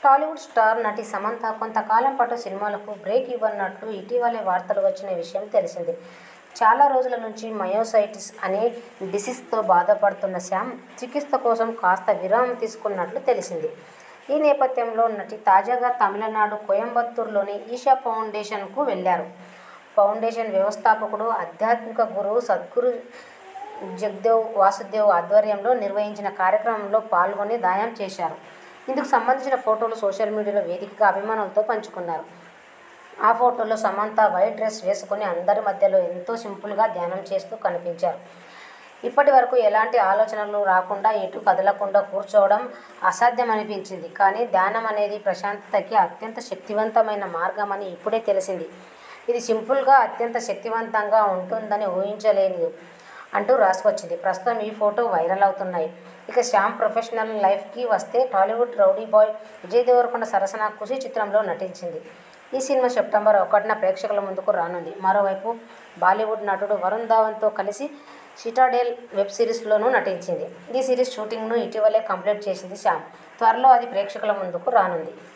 Tollywood star నటి సమంత కొంతకాలం పాటు సినిమాలకు బ్రేక్ ఇవ్వనున్నట్లు ఇటీవలే వార్తలు వచ్చిన విషయం తెలిసిందే. చాలా రోజుల నుంచి మయోసైటిస్ అనే డిసీజ్తో బాధపడుతున్న శ్యామ్ చికిత్స కోసం కాస్త విరామం తీసుకున్నట్లు తెలిసింది. ఈ నేపథ్యంలో నటి తాజాగా తమిళనాడు కోయంబత్తూరులోని ఈషా ఫౌండేషన్కు వెళ్లారు. ఫౌండేషన్ వ్యవస్థాపకుడు, ఆధ్యాత్మిక గురువు సద్గురు జగ్దేవ్ వాసుదేవ్ ఆధ్వర్యంలో నిర్వహించిన కార్యక్రమంలో పాల్గొని ధ్యానం చేశారు. ఇందుకు సంబంధించిన ఫొటోలు సోషల్ మీడియా వేదికగా అభిమానులతో పంచుకున్నారు. ఆ ఫొటోల్లో సమంత వైట్ డ్రెస్ వేసుకుని అందరి మధ్యలో ఎంతో సింపుల్గా ధ్యానం చేస్తూ కనిపించారు. ఇప్పటి వరకూ ఎలాంటి ఆలోచనలు రాకుండా ఎటూ కదలకుండా కూర్చోవడం అసాధ్యమనిపించింది. కానీ ధ్యానం అనేది ప్రశాంతతకి అత్యంత శక్తివంతమైన మార్గమని ఇప్పుడే తెలిసింది. ఇది సింపుల్గా అత్యంత శక్తివంతంగా ఉంటుందని ఊహించలేదు అంటూ రాసుకొచ్చింది. ప్రస్తుతం ఈ ఫొటో వైరల్ అవుతున్నాయి. ఇక శ్యామ్ ప్రొఫెషనల్ లైఫ్కి వస్తే Tollywood rowdy boy Vijay Devarakonda సరసన ఖుషీ చిత్రంలో నటించింది. ఈ సినిమా సెప్టెంబర్ ఒకటిన ప్రేక్షకుల ముందుకు రానుంది. మరోవైపు బాలీవుడ్ నటుడు వరుణ్ ధవన్తో కలిసి సిటాడెల్ వెబ్ సిరీస్లోనూ నటించింది. ఈ సిరీస్ షూటింగ్ను ఇటీవలే కంప్లీట్ చేసింది శ్యామ్. త్వరలో అది ప్రేక్షకుల ముందుకు రానుంది.